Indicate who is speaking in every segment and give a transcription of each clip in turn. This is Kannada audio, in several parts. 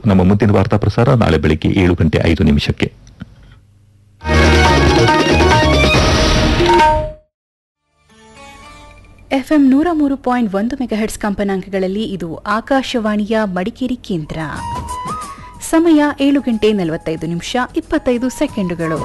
Speaker 1: ನಮ್ಮ ಮುಂದಿನ ವಾರ್ತಾ ಪ್ರಸಾರ ನಾಳೆ ಬೆಳಿಗ್ಗೆ ಏಳು ಗಂಟೆ ಐದು ನಿಮಿಷಕ್ಕೆ
Speaker 2: ಎಫ್ಎಂ ನೂರ ಮೂರು ಪಾಯಿಂಟ್ ಒಂದು ಮೆಗಾಹೆಟ್ಸ್ ಕಂಪನಾಂಕಗಳಲ್ಲಿ ಇದು ಆಕಾಶವಾಣಿಯ ಮಡಿಕೇರಿ ಕೇಂದ್ರ ಸಮಯ ಏಳು ಗಂಟೆ ನಲವತ್ತೈದು ನಿಮಿಷ ಇಪ್ಪತ್ತೈದು ಸೆಕೆಂಡುಗಳು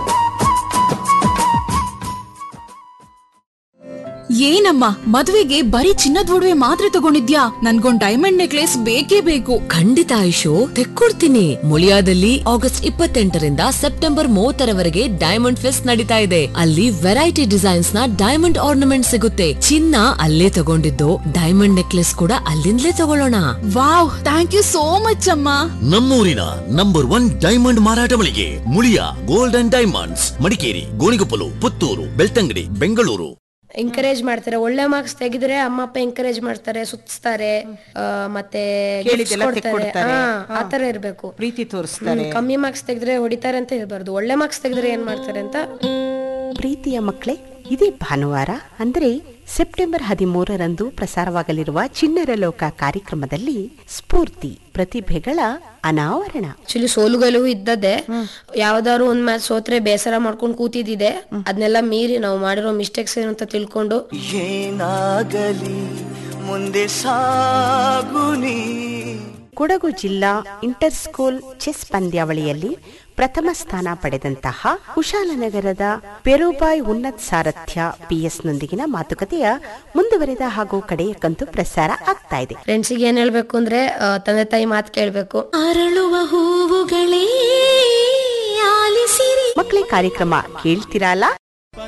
Speaker 3: ಏನಮ್ಮ ಮದುವೆಗೆ ಬರೀ ಚಿನ್ನದ ಒಡವೆ ಮಾತ್ರ ತಗೊಂಡಿದ್ಯಾ ನನ್ಗೊಂದ್ ಡೈಮಂಡ್ ನೆಕ್ಲೆಸ್ ಬೇಕೇ ಬೇಕು
Speaker 4: ಖಂಡಿತ ಆಯುಷು ತೆಕ್ಕೊಡ್ತೀನಿ ಮುಳಿಯಾದಲ್ಲಿ ಆಗಸ್ಟ್ ಇಪ್ಪತ್ತೆಂಟರಿಂದ ಸೆಪ್ಟೆಂಬರ್ ಮೂವತ್ತರವರೆಗೆ ಡೈಮಂಡ್ ಫೆಸ್ಟ್ ನಡೀತಾ ಇದೆ ಅಲ್ಲಿ ವೆರೈಟಿ ಡಿಸೈನ್ಸ್ ನ ಡೈಮಂಡ್ ಆರ್ನಮೆಂಟ್ ಸಿಗುತ್ತೆ ಚಿನ್ನ ಅಲ್ಲೇ ತಗೊಂಡಿದ್ದು ಡೈಮಂಡ್ ನೆಕ್ಲೆಸ್ ಕೂಡ ಅಲ್ಲಿಂದಲೇ ತಗೊಳ್ಳೋಣ
Speaker 3: wow thank you so much ಅಮ್ಮ
Speaker 5: ನಮ್ಮೂರಿನ ನಂಬರ್ ಒನ್ ಡೈಮಂಡ್ ಮಾರಾಟ ಮಳಿಗೆ Muliya gold and diamonds Madikeri Gonikoppal Puttur Belthangady Bengaluru
Speaker 6: encourage ಮಾಡ್ತಾರೆ ಒಳ್ಳೆ ಮಾರ್ಕ್ಸ್ ತೆಗೆದ್ರೆ ಅಮ್ಮ ಅಪ್ಪ ಎಂಕರೇಜ್ ಮಾಡ್ತಾರೆ ಸುತ್ತಿಸ್ತಾರೆ ಆ, ಮತ್ತೆ
Speaker 7: ಕೇಳಿದ್ದೆಲ್ಲ
Speaker 6: gifts ಕೊಡ್ತಾರೆ.
Speaker 7: ತೆಕ್ಕೊಡ್ತಾರೆ.
Speaker 6: ಹಾ, ಆ ತರ ಇರ್ಬೇಕು
Speaker 7: ಪ್ರೀತಿ ತೋರಿಸ್ತಾರೆ
Speaker 6: ಹ್ಮ್, ಕಮ್ಮಿ ಮಾರ್ಕ್ಸ್ ತೆಗೆದ್ರೆ ಹೊಡಿತಾರೆ ಅಂತ ಹೇಳ್ಬಾರ್ದು ಒಳ್ಳೆ ಮಾರ್ಕ್ಸ್ ತೆಗೆದ್ರೆ ಏನ್ ಮಾಡ್ತಾರೆ ಅಂತ
Speaker 8: ಪ್ರೀತಿಯ ಮಕ್ಕಳೇ ಇದೇ ಭಾನುವಾರ ಅಂದರೆ ಸೆಪ್ಟೆಂಬರ್ ಹದಿಮೂರರಂದು ಪ್ರಸಾರವಾಗಲಿರುವ ಚಿಣ್ಣರ ಲೋಕ ಕಾರ್ಯಕ್ರಮದಲ್ಲಿ ಸ್ಫೂರ್ತಿ ಪ್ರತಿಭೆಗಳ ಅನಾವರಣ
Speaker 6: ಆಕ್ಚುಲಿ ಸೋಲುಗಳು ಇದ್ದದ್ದೇ ಯಾವ್ದಾದ್ರು ಒಂದ್ ಮ್ಯಾಚ್ ಸೋತ್ರೆ ಬೇಸರ ಮಾಡ್ಕೊಂಡು ಕೂತಿದ್ದಿದೆ ಅದನ್ನೆಲ್ಲ ಮೀರಿ ನಾವು ಮಾಡಿರೋ ಮಿಸ್ಟೇಕ್ಸ್ ಏನು ಅಂತ ತಿಳ್ಕೊಂಡು
Speaker 9: ಏನಾಗಲಿ ಮುಂದೆ ಸಾಗುನಿ
Speaker 8: ಕೊಡಗು ಜಿಲ್ಲಾ ಇಂಟರ್ ಸ್ಕೂಲ್ ಚೆಸ್ ಪಂದ್ಯಾವಳಿಯಲ್ಲಿ ಪ್ರಥಮ ಸ್ಥಾನ ಪಡೆದಂತಹ ಕುಶಾಲನಗರದ ಪೆರುಬಾಯ್ ಉನ್ನತ್ ಸಾರಥ್ಯ ಪಿಎಸ್ನೊಂದಿಗಿನ ಮಾತುಕತೆಯ ಮುಂದುವರೆದ ಹಾಗೂ ಕಡೆಯ ಕಂತು ಪ್ರಸಾರ ಆಗ್ತಾ ಇದೆ
Speaker 6: ಫ್ರೆಂಡ್ಸಿಗೆ ಏನ್ ಹೇಳ್ಬೇಕು ಅಂದ್ರೆ ಆ, ತಂದೆ ತಾಯಿ ಮಾತು ಕೇಳ್ಬೇಕು
Speaker 4: ಅರಳುವ ಹೂವುಗಳೇ ಆಲಿಸಿರಿ
Speaker 8: ಮಕ್ಕಳೇ ಕಾರ್ಯಕ್ರಮ ಕೇಳ್ತಿರಲ್ಲ